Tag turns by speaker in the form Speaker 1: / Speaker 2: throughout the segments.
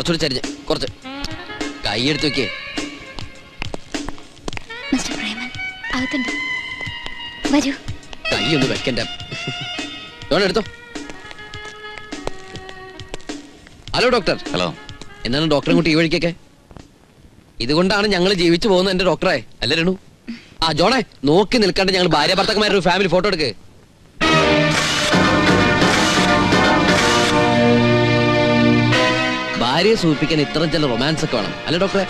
Speaker 1: കുറച്ചുകൂടി ചരിഞ്ഞ് കുറച്ച് കൈ എടുത്ത് വെക്കേ
Speaker 2: മിസ്റ്റർ പ്രേമൻ അകത്തുണ്ട് വരൂ
Speaker 1: കൈ ഒന്ന് വെക്കണ്ട ജോൺ എടുത്തോ ഹലോ ഡോക്ടർ
Speaker 3: ഹലോ
Speaker 1: എന്താണ് ഡോക്ടറെ കൂട്ടി ഈ വഴിക്കൊക്കെ ഇതുകൊണ്ടാണ് ഞങ്ങൾ ജീവിച്ചു പോകുന്നത് എന്റെ ഡോക്ടറെ അല്ലേ രണു ആ ജോണേ നോക്കി നിൽക്കാണ്ട് ഞങ്ങൾ ഭാര്യ ഭർത്താക്കന്മാരുടെ ഒരു ഫാമിലി ഫോട്ടോ എടുക്ക് ഭാര്യയെ സൂചിപ്പിക്കാൻ ഇത്ര ചില റൊമാൻസ് ഒക്കെ വേണം അല്ലേ ഡോക്ടറെ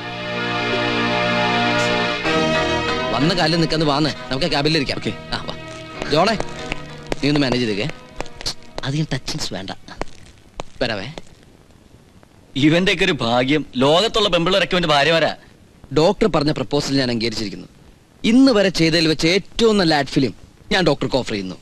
Speaker 1: വന്ന കാലിൽ നിൽക്കാന്ന് വാന്ന് നമുക്ക് ക്യാബിനിലിരിക്കാം
Speaker 3: Okay.
Speaker 1: ആ വാ ജോണേ നീ ഒന്ന് മാനേജ് ചെയ്തേ അധികം ടച്ചിങ്സ് വേണ്ട വരാവേ
Speaker 3: ഇവന്റെ ഒക്കെ ഒരു ഭാഗ്യം ലോകത്തുള്ള പെമ്പിള്ളേരൊക്കെ ഇവന്റെ ഭാര്യമാരാ
Speaker 1: ഡോക്ടർ പറഞ്ഞ പ്രപ്പോസൽ ഞാൻ അംഗീകരിച്ചിരിക്കുന്നു ഇന്ന് വരെ ചെയ്തതിൽ വെച്ച് ഏറ്റവും നല്ല ആഡ് ഫിലിം ഞാൻ ഡോക്ടർക്ക് ഓഫർ ചെയ്യുന്നു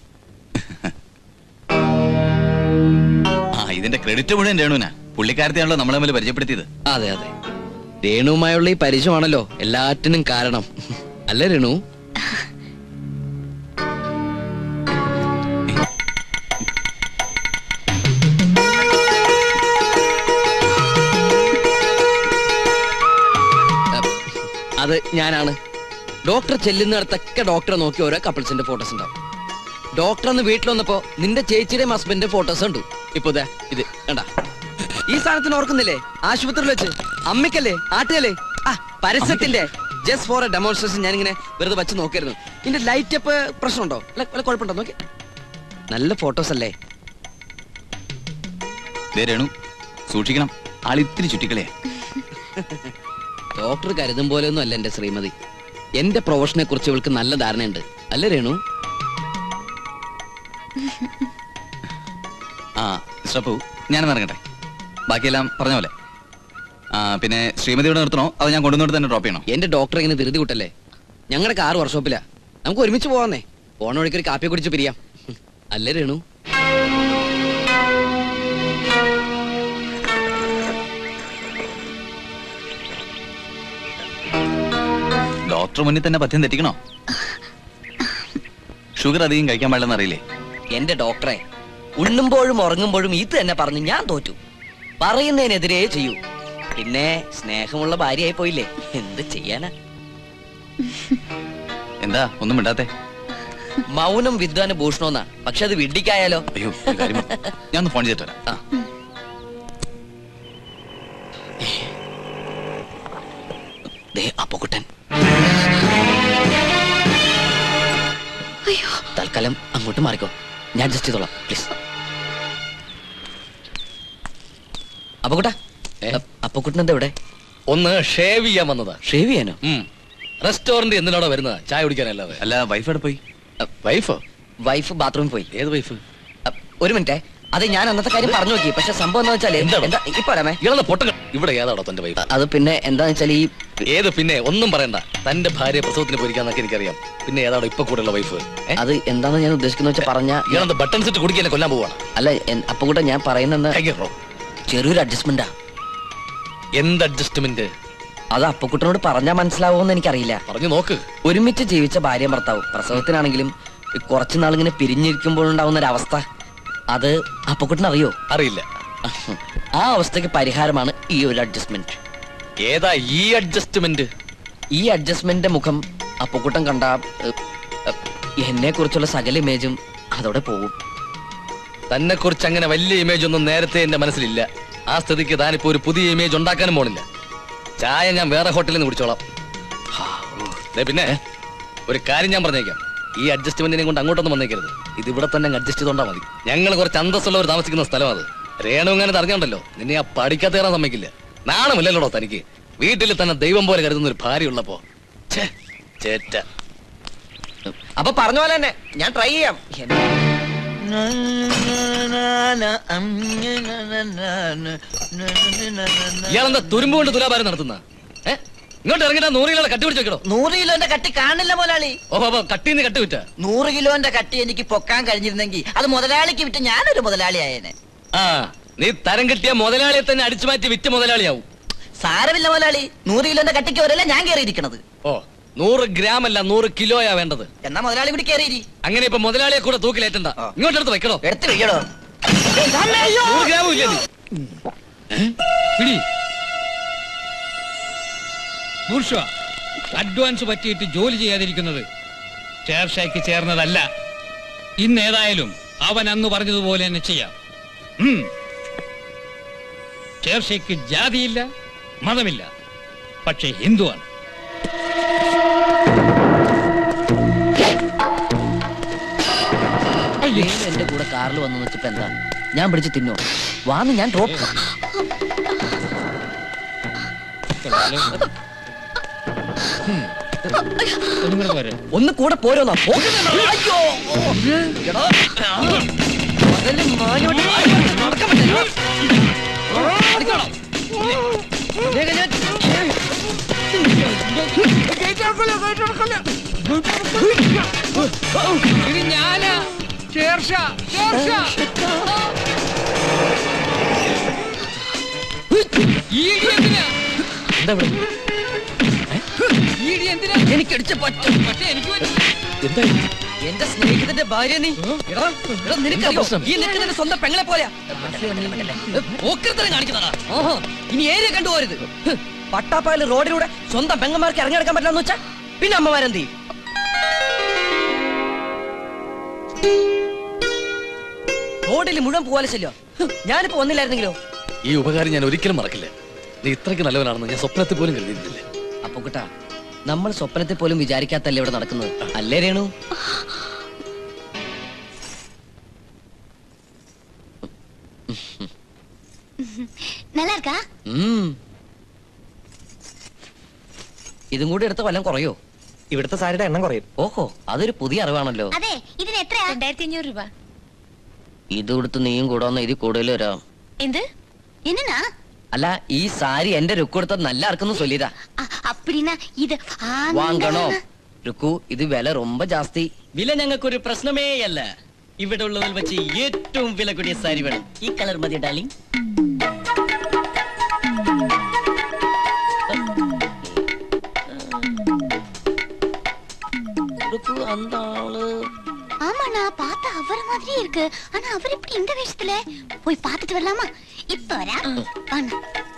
Speaker 3: ആ ഇതിന്റെ ക്രെഡിറ്റ് മുഴുവൻ രേണുവിനാ പുള്ളിക്കാരത്തെയാണല്ലോ നമ്മളെ തമ്മിൽ പരിചയപ്പെടുത്തിയത്
Speaker 1: അതെ അതെ രേണുവുമായുള്ള ഈ പരിചയമാണല്ലോ എല്ലാറ്റിനും കാരണം അല്ലേ രേണു അഹ്, അത് ഞാനാണ് ഡോക്ടർ ചെല്ലുന്നിടത്തൊക്കെ ഡോക്ടറെ നോക്കി ഓരോ കപ്പിൾസിന്റെ ഫോട്ടോസ് ഉണ്ടാവും ഡോക്ടർ അന്ന് വീട്ടിൽ വന്നപ്പോ നിന്റെ ചേച്ചിയുടെയും ഹസ്ബൻഡിന്റെ ഫോട്ടോസ് ഉണ്ട് ഇപ്പൊ ദേ ഇത് കണ്ടാ ഈ സാധനത്തിന് ഓർക്കുന്നില്ലേ ആശുപത്രിയിൽ വെച്ച് അമ്മയ്ക്കല്ലേ ആട്ടുകല്ലേ ആ പരസ്യത്തിന്റെ ജസ്റ്റ് ഫോർ എ ഡെമോൺസ്ട്രേഷൻ ഞാനിങ്ങനെ വെറുതെ വെച്ച് നോക്കായിരുന്നു ഇതിന്റെ ലൈറ്റ് അപ്പ് പ്രശ്നമുണ്ടോ അല്ല വല്ല കുഴപ്പമുണ്ടോ നോക്കി നല്ല ഫോട്ടോസ് അല്ലേ
Speaker 3: ദേ രേണു സൂക്ഷിക്കണം ആളിത്തിരി ചുറ്റിക്കളയാ
Speaker 1: ഡോക്ടർ കരുതും പോലെയൊന്നും അല്ല എന്റെ ശ്രീമതി എന്റെ പ്രൊഫഷനെ കുറിച്ച് ഇവൾക്ക് നല്ല ധാരണയുണ്ട് അല്ലേ രേണു
Speaker 3: ആ മിസ്റ്റർ ഞാനൊന്ന് ഇറങ്ങട്ടെ ബാക്കിയെല്ലാം പറഞ്ഞ പോലെ ആ പിന്നെ ശ്രീമതിയോട് നിർത്തണോ അത് ഞാൻ കൊണ്ടുവന്നിട്ട് തന്നെ ഡ്രോപ്പ് ചെയ്യണോ
Speaker 1: എന്റെ ഡോക്ടർ ഇങ്ങനെ ധൃതി കൂട്ടല്ലേ ഞങ്ങളുടെ കാർ വർക്ക്ഷോപ്പിലാ നമുക്ക് ഒരുമിച്ച് പോവാന്നേ പോണ വഴിക്ക് ഒരു കാപ്പി കുടിച്ച് പിരിയാം അല്ലേ രേണു
Speaker 3: ഡോക്ടർ മുന്നിൽ തന്നെ പഥ്യം തെറ്റിക്കണോ ഷുഗർ അധികം കഴിക്കാൻ പാടില്ലെന്ന് അറിയില്ലേ
Speaker 4: എന്റെ ഡോക്ടറെ ഉണ്ണുമ്പോഴും ഉറങ്ങുമ്പോഴും ഇത് തന്നെ പറഞ്ഞു ഞാൻ തോറ്റു പറയുന്നതിനെതിരെ ചെയ്യൂ പിന്നെ സ്നേഹമുള്ള ഭാര്യയായി പോയില്ലേ എന്ത് ചെയ്യാനാ
Speaker 3: എന്താ ഒന്നും മിണ്ടാത്തെ
Speaker 4: മൗനം വിദ്വാന് ഭൂഷണമെന്നാ പക്ഷെ അത് വിഡ്ഢിക്കായാലോ
Speaker 3: അയ്യോ ഒരു കാര്യം പറ. ഞാൻ ഒന്ന് ഫോൺ ചെയ്തിട്ട് വരാം
Speaker 4: ആ. ദേ അപ്പക്കുട്ടൻ തൽക്കാലം അങ്ങോട്ട് മാറിക്കോ ഞാൻ അഡ്ജസ്റ്റ് ചെയ്തോളാം പ്ലീസ് അപ്പക്കുട്ട
Speaker 1: ഏ?
Speaker 4: അപ്പക്കുട്ടൻ എന്താ ഇവിടെ
Speaker 5: ഒന്ന് ഷേവ് ചെയ്യാൻ വന്നതാ
Speaker 4: ഷേവ് ചെയ്യാനോ
Speaker 5: റെസ്റ്റോറന്റ് എന്തിനാണോ വരുന്നത് ചായ കുടിക്കാനല്ലാതെ
Speaker 3: അല്ല വൈഫ് എവിടെ പോയി
Speaker 5: വൈഫ്
Speaker 4: വൈഫ് ബാത്റൂമിൽ പോയി
Speaker 5: ഏത് വൈഫ്
Speaker 4: അ, ഒരു മിനിറ്റ് അത് ഞാൻ അന്നത്തെ കാര്യം പറഞ്ഞു നോക്കി പക്ഷെ സംഭവം എന്താ വെച്ചാല്
Speaker 5: എന്താണ്?
Speaker 4: എന്താ ഇപ്പൊ പറയാമേ
Speaker 5: ഇയാളെ പൊട്ട ഇവിടെ ഏതാണോ തന്റെ വൈഫ്
Speaker 4: അത് പിന്നെ എന്താന്ന് വെച്ചാൽ ഈ
Speaker 5: ഏത് പിന്നെ ഒന്നും പറയണ്ട തന്റെ ഭാര്യ പ്രസവത്തിന് പോയിരിക്കാന്നൊക്കെ എനിക്കറിയാം പിന്നെ ഏതാണോ ഇപ്പൊ കൂടെയുള്ള വൈഫ്
Speaker 4: അത് എന്താന്ന് ഞാൻ ഉദ്ദേശിക്കുന്ന വെച്ചാൽ പറഞ്ഞ
Speaker 5: ഇയാളെന്താ ബട്ടൺ സെറ്റ് കുടിക്കാൻ കൊല്ലാൻ പോവാണ്
Speaker 4: അല്ല എൻ- അപ്പൊ കൂടെ ഞാൻ പറയുന്ന
Speaker 5: കൈകോ
Speaker 4: ചെറിയൊരു അഡ്ജസ്റ്റ്മെന്റാ
Speaker 5: എന്ത് അഡ്ജസ്റ്റ്മെന്റ്
Speaker 4: അത് അപ്പക്കുട്ടനോട് പറഞ്ഞാൽ മനസ്സിലാവുമെന്ന് എനിക്കറിയില്ല
Speaker 5: പറഞ്ഞു നോക്ക്
Speaker 4: ഒരുമിച്ച് ജീവിച്ച ഭാര്യ ഭർത്താവ് പ്രസവത്തിനാണെങ്കിലും ഈ കുറച്ച് നാളിങ്ങനെ പിരിഞ്ഞിരിക്കുമ്പോഴുണ്ടാവുന്ന ഒരു അവസ്ഥ അത് അപ്പക്കുട്ടൻ അറിയോ
Speaker 5: അറിയില്ല
Speaker 4: ആ അവസ്ഥയ്ക്ക് പരിഹാരമാണ് ഈ ഒരു അഡ്ജസ്റ്റ്മെന്റ്
Speaker 5: ഏതാ ഈ അഡ്ജസ്റ്റ്മെന്റ്
Speaker 4: ഈ അഡ്ജസ്റ്റ്മെന്റിന്റെ മുഖം അപ്പക്കുട്ടൻ കണ്ട എന്നെ കുറിച്ചുള്ള സകല ഇമേജും അതോടെ പോകും
Speaker 5: തന്നെ കുറിച്ച് അങ്ങനെ വലിയ ഇമേജ് ഒന്നും നേരത്തെ എന്റെ മനസ്സിലില്ല ആ സ്ഥിതിക്ക് താനിപ്പോ ഒരു പുതിയ ഇമേജ് ഉണ്ടാക്കാനും പോണില്ല ചായ ഞാൻ വേറെ ഹോട്ടലിൽ നിന്ന് കുടിച്ചോളാം ഹാ, ഓ. ദേ പിന്നെ ഒരു കാര്യം ഞാൻ പറഞ്ഞേക്കാം ഈ അഡ്ജസ്റ്റ്മെന്റിനെ കൊണ്ട് അങ്ങോട്ടൊന്നും വന്നേക്കരുത് ഇത് ഇവിടെ തന്നെ അഡ്ജസ്റ്റ് ചെയ്തോണ്ടാ മതി ഞങ്ങൾ കുറച്ച് അന്തസ്സുള്ളവർ താമസിക്കുന്ന സ്ഥലം അത് രേണു അങ്ങനെ അറിഞ്ഞോണ്ടല്ലോ നിന്നെ ആ പഠിക്കാത്ത കയറാൻ സമ്മതിക്കില്ല നാണമില്ലല്ലോടോ തനിക്ക് വീട്ടിൽ തന്നെ ദൈവം പോലെ കരുതുന്ന ഒരു ഭാര്യ ഉള്ളപ്പോ ഛേ, ചേറ്റ
Speaker 4: അപ്പൊ പറഞ്ഞ പോലെ തന്നെ ഞാൻ ട്രൈ ചെയ്യാം
Speaker 5: ഇയാളെന്താ തുരുമ്പ് കൊണ്ട് തുലാഭാരം നടത്തുന്ന ഏ ഇങ്ങോട്ട് ഇറങ്ങിട്ടാ നൂറ് കിലോ കട്ടി പിടിച്ച് വെക്കണോ
Speaker 6: നൂറ് കിലോന്റെ കട്ടി കാണില്ല മുതലാളി
Speaker 5: ഓ ഓ, ഓ കട്ടിന്ന് കട്ടി വിറ്റ
Speaker 6: നൂറ് കിലോന്റെ കട്ടി എനിക്ക് പൊക്കാൻ കഴിഞ്ഞിരുന്നെങ്കിൽ അത് മുതലാളിക്ക് വിറ്റ് ഞാനൊരു മുതലാളിയായേനെ
Speaker 5: ആ നീ തരം കിട്ടിയ മുതലാളിയെ തന്നെ അടിച്ചു മാറ്റി വിറ്റ മുതലാളിയാവും
Speaker 6: സാരമില്ല മുതലാളി നൂറ് കിലോന്റെ കട്ടിക്ക് വരല്ലേ ഞാൻ കയറിയിരിക്കണത്
Speaker 5: ഓ നൂറ് ഗ്രാം അല്ല നൂറ് കിലോയാ വേണ്ടത്
Speaker 6: എന്നാ മുതലാളി കൂടി കയറിയിരി
Speaker 5: അങ്ങനെ ഇപ്പൊ മുതലാളിയെ കൂടെ തൂക്കിലേറ്റണ്ട
Speaker 6: ആ.
Speaker 5: ഇങ്ങോട്ട് എടുത്ത് വെക്കണോ
Speaker 6: എടുത്ത് വെക്കടോ
Speaker 5: നൂറ് ഗ്രാമും ഇല്ലേ നീ
Speaker 7: പിടി ബൂർഷ അഡ്വാൻസ് പറ്റിയിട്ട് ജോലി ചെയ്യാതിരിക്കുന്നത് ചേർഷയ്ക്ക് ചേർന്നതല്ല ഇന്ന് ഏതായാലും അവൻ അന്ന് പറഞ്ഞതുപോലെ തന്നെ ചെയ്യാം ഉം. ചേർഷയ്ക്ക് ജാതിയില്ല മതമില്ല പക്ഷേ ഹിന്ദുവാണ്
Speaker 4: നീ എന്റെ കൂടെ കാറിൽ വന്നു വെച്ചപ്പോ എന്താ ഞാൻ പിടിച്ച് തിന്നോ വാന്ന് ഞാൻ ഡ്രോപ്പ്
Speaker 7: ഒന്നും വരെ
Speaker 4: ഒന്ന് കൂടെ പോരോന്നാ അയ്യോ എടാ. പകല് മാനോട്ട് നടക്കാൻ പറ്റില്ല. അടിക്കോളാം. വേഗം ഞാൻ-
Speaker 7: ഇത് ഞാനാ ചേർഷ ചേർഷ ഈ ഇടി എന്തിനാ
Speaker 4: എന്താ ഇവിടെ?
Speaker 7: ഈ ഇടി എന്തിനാ
Speaker 4: എനിക്കടിച്ച പറ്റും
Speaker 7: പക്ഷെ എനിക്ക് പറ്റില്ല.
Speaker 1: എന്താ
Speaker 4: എന്റെ സ്നേഹിതന്റെ ഭാര്യ നീ എടാ, എടാ, നിനക്കറിയോ
Speaker 1: പ്രശ്നം?
Speaker 4: ഈ നിൽക്കുന്നതിന്റെ സ്വന്തം പെങ്ങളെ പോലെയാ ഓക്കരത്തരം കാണിക്കുന്നതാ ഓഹോ ഇനി ഏരിയ കണ്ടുപോരുത് ഹ്, പട്ടാപ്പായൽ റോഡിലൂടെ സ്വന്തം പെങ്ങന്മാർക്ക് ഇറങ്ങിയെടുക്കാൻ പറ്റില്ലെന്ന് വെച്ചാ പിന്നെ അമ്മമാരെന്ത് ചെയ്യും റോഡിൽ മുഴുവൻ പോവാലെ ശല്യോ ഹ്, ഞാനിപ്പോ വന്നില്ലായിരുന്നെങ്കിലോ
Speaker 5: ഈ ഉപകാരം ഞാൻ ഒരിക്കലും മറക്കില്ല നീ ഇത്രയ്ക്ക് നല്ലവനാണെന്ന് ഞാൻ സ്വപ്നത്തിൽ പോലും കരുതിയിരുന്നില്ല
Speaker 4: അപ്പൊ കുട്ടാ നമ്മൾ സ്വപ്നത്തിൽ പോലും വിചാരിക്കാത്തല്ലേ ഇവിടെ നടക്കുന്നത് അല്ലേ രേണു
Speaker 2: நல்லா இருக்கா
Speaker 4: ഉം. ഇതും കൂടി എടുത്ത വല്ലതും കുറയോ
Speaker 8: ഇവിടുത്തെ സാരിയുടെ എണ്ണം കുറയും
Speaker 4: ഓഹോ അതൊരു പുതിയ അറിവാണല്ലോ
Speaker 2: അതെ ഇതിന് എത്രയാ
Speaker 9: രണ്ടായിരത്തി അഞ്ഞൂറ് രൂപ
Speaker 4: ഇത് കൊടുത്ത് നീയും കൂടാന്ന് ഇതിൽ കൂടുതൽ വരാം
Speaker 9: എന്ത്
Speaker 2: என்னன்னா
Speaker 4: അല്ല ഈ സാരി എന്റെ രുക്കു എടുത്തത് നല്ല ആർക്കൊന്നും ചൊല്ലിയതാ
Speaker 2: அ- அப்படின்னா இது
Speaker 4: വാങ്ങണോ രുക്കു ഇത് വില ரொம்ப ജാസ്തി
Speaker 6: വില ഞങ്ങൾക്കൊരു പ്രശ്നമേ അല്ല ഇവിടെ ഉള്ളതിൽ വെച്ച് ഏറ്റവും വില കൂടിയ സാരി വേണം ഈ കളർ മതി ഡാർലിംഗ്
Speaker 4: ருக்கு அந்த ஆளு
Speaker 2: ஆமாண்ணா பார்த்தா அவர் மாதிரியே இருக்கு ஆனா அவர் இப்படி இந்த வேஷத்துல போய் பார்த்துட்டு வரலாமா இப்ப வரா வாண்ணா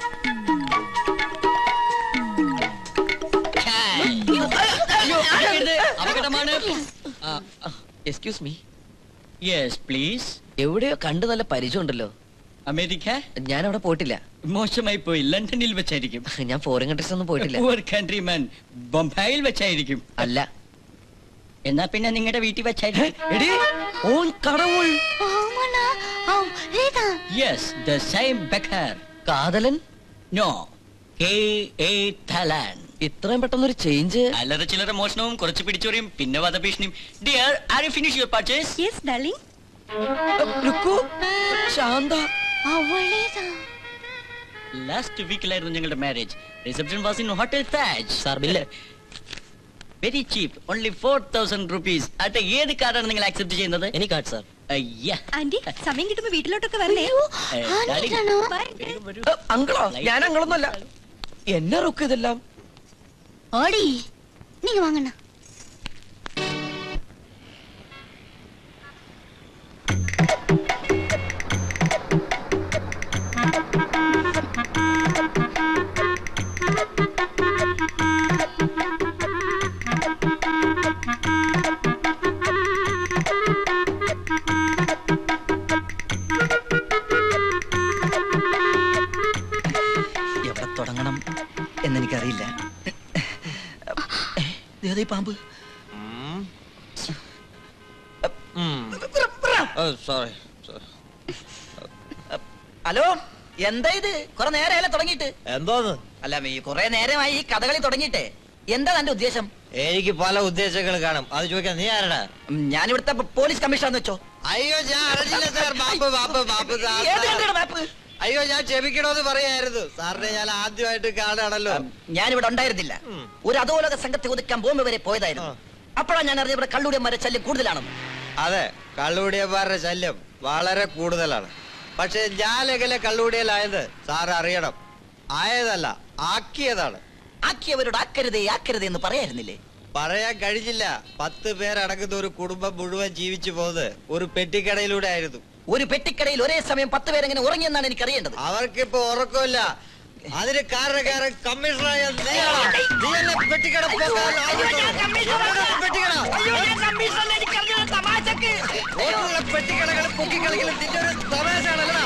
Speaker 6: അപകടമാണ്
Speaker 4: എക്സ്ക്യൂസ് മീ
Speaker 6: യെസ് പ്ലീസ്
Speaker 4: എവിടെയോ കണ്ട് നല്ല പരിചയമുണ്ടല്ലോ
Speaker 6: അമേരിക്ക
Speaker 4: ഞാൻ അവിടെ പോയിട്ടില്ല
Speaker 6: മോശമായി പോയി ലണ്ടനിൽ വെച്ചായിരിക്കും
Speaker 4: ഞാൻ ഫോറിൻ കൺട്രീസ് ഒന്നും പോയിട്ടില്ല
Speaker 6: പൂവർ കൺട്രിമാൻ ബൊംബായിൽ വെച്ചായിരിക്കും
Speaker 4: അല്ല
Speaker 6: എന്നാ പിന്നെ നിങ്ങളുടെ വീട്ടിൽ വെച്ചായിരിക്കും
Speaker 4: എടി ഓൻ കടവുൾ
Speaker 2: ஆமாண்ணா ஆ, ரேதா
Speaker 6: യെസ് ദ സെയിം ബെക്കർ
Speaker 4: കാതലൻ
Speaker 6: നോ കെ എ തലാൻ
Speaker 4: ഇത്രയും പെട്ടെന്നൊരു ചേഞ്ച്
Speaker 6: അല്ലറ ചില്ലറ മോഷണവും കുറച്ച് പിടിച്ചോറിയും പിന്നെ വധഭീഷണിയും dear are you finish your purchase
Speaker 9: yes darling
Speaker 4: Rukku Shanta
Speaker 2: அவளேதான்
Speaker 6: ലാസ്റ്റ് വീക്കിലായിരുന്നു ഞങ്ങളുടെ marriage reception was in hotel Taj sir bill very cheap only four thousand rupees അട്ടെ ഏത് കാർഡാണ് നിങ്ങൾ ആക്സെപ്റ്റ് ചെയ്യുന്നത് എനി കാർഡ് സാർ അയ്യാ
Speaker 9: ആന്റി സമയം കിട്ടുമ്പോ വീട്ടിലോട്ടൊക്കെ വരണേ
Speaker 2: ஆனிட்டானோ
Speaker 4: അങ്കളോ ഞാൻ അങ്കളൊന്നുമല്ല എന്നെ റുക്ക് ഇതെല്ലാം
Speaker 2: ஆடி நீங்க வாங்கண்ணா
Speaker 6: എവിടെ തുടങ്ങണം എന്നെനിക്കറിയില്ല ദേതേ പാമ്പ്
Speaker 8: സോറി
Speaker 6: ഹലോ എന്താ ഇത് കുറെ നേരമല്ല തുടങ്ങിയിട്ട്
Speaker 8: എന്തോന്ന്
Speaker 6: അല്ല ഈ കുറെ നേരമായി ഈ കഥകളി തുടങ്ങിയിട്ടേ എന്താ തന്റെ ഉദ്ദേശം
Speaker 8: എനിക്ക് പല ഉദ്ദേശങ്ങൾ കാണും അത് ചോദിക്കാൻ നീ ആരടാ
Speaker 6: ഉം, ഞാനിവിടുത്തെ പോലീസ് കമ്മീഷണർ വെച്ചോ
Speaker 8: അയ്യോ ഞാൻ അറിഞ്ഞില്ല സാർ ബാപ്പ് ബാപ്പ് ബാപ്പ് സാർ,
Speaker 6: ഏത്
Speaker 8: സാർ.
Speaker 6: കണ്ടിയുടെ മാപ്പ്
Speaker 8: അയ്യോ ഞാൻ ക്ഷമിക്കണോന്ന് പറയായിരുന്നു സാറിനെ ഞാൻ ആദ്യമായിട്ട് കാണാണല്ലോ
Speaker 6: ഞാനിവിടെ ഉണ്ടായിരുന്നില്ല
Speaker 8: ഉം.
Speaker 6: ഒരു അധോലോക സംഘത്തെ ഒതുക്കാൻ ബോംബെ വരെ പോയതായിരുന്നു അപ്പോഴാണ് ഞാൻ അറിഞ്ഞത് ഇവിടെ കള്ളുടിയന്മാരെ ശല്യം കൂടുതലാണെന്ന്
Speaker 8: അതെ കള്ളുകൂടിയന്മാരുടെ ശല്യം വളരെ കൂടുതലാണ് പക്ഷെ ഞാൻ എങ്ങനെ കള്ളുകൂടിയലായത് സാർ അറിയണം ആയതല്ല ആക്കിയതാണ്
Speaker 6: ആക്കിയവരോട് ആക്കരുതേ ആക്കരുതേ എന്ന് പറയായിരുന്നില്ലേ
Speaker 8: പറയാൻ കഴിഞ്ഞില്ല പത്ത് പേരടങ്ങുന്ന ഒരു കുടുംബം മുഴുവൻ ജീവിച്ചു പോകുന്നത് ഒരു പെട്ടിക്കടയിലൂടെ ആയിരുന്നു
Speaker 4: ഒരു പെട്ടിക്കടയിൽ ഒരേ സമയം പത്ത് പേരെങ്ങനെ ഉറങ്ങിയെന്നാണ് എനിക്ക് അറിയേണ്ടത്
Speaker 8: അവർക്കിപ്പോ ഉറക്കമില്ല അതിന് കാരണക്കാരൻ കമ്മീഷണറായ നീയാണോ? നീയല്ലേ പെട്ടിക്കട പോകാൻ ആവശ്യം? എവിടെയാണ് പെട്ടിക്കട റോഡിലുള്ള പെട്ടിക്കടകൾ പൊക്കിക്കളിക്കലും നിന്റെ ഒരു തമാശയാണല്ലോ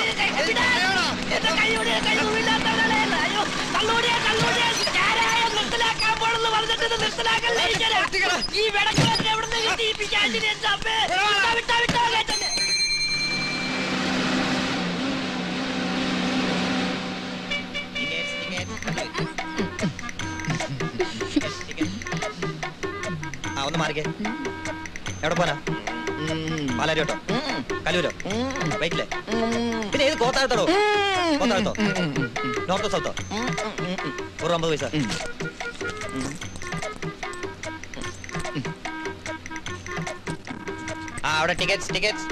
Speaker 4: ആ ഒന്ന് മാറിക്കേ എവിടെ പോനാ പാലാരിയോട്ടോ കലൂരോ വെയിറ്റില്ലേ പിന്നെ ഏത് കോത്താഴത്തോ കോത്താഴത്തോ നോർത്തോ സൗത്തോ ഒരു അമ്പത് പൈസ ആ അവിടെ ടിക്കറ്റ്സ് ടിക്കറ്റ്സ്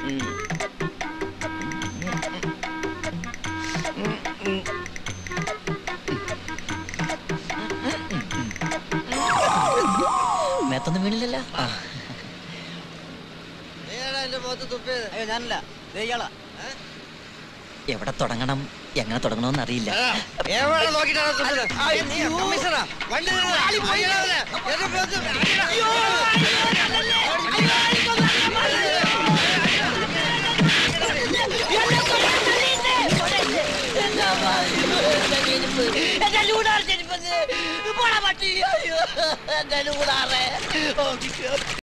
Speaker 4: മേത്തൊന്നും വീണില്ലല്ലോ
Speaker 8: നീയാണോ എന്റെ മുഖത്ത് തുപ്പിയത്
Speaker 4: അയ്യോ ഞാനല്ല ഇയാളാ എവിടെ തുടങ്ങണം എങ്ങനെ തുടങ്ങണമെന്ന് അറിയില്ല
Speaker 8: എവിടെ നോക്കിയിട്ടാണ് തുപ്പിയത്? ഏയ്, നീയാ? കമ്മീഷണറാ? വണ്ടി നിർത്ത്. അയ്യോ, അവനെ. എന്റെ മുഖത്ത്
Speaker 4: എന്റെ ലൂണാർ ചെരുപ്പത് പോടാ പട്ടി എന്റെ ലൂണാറേ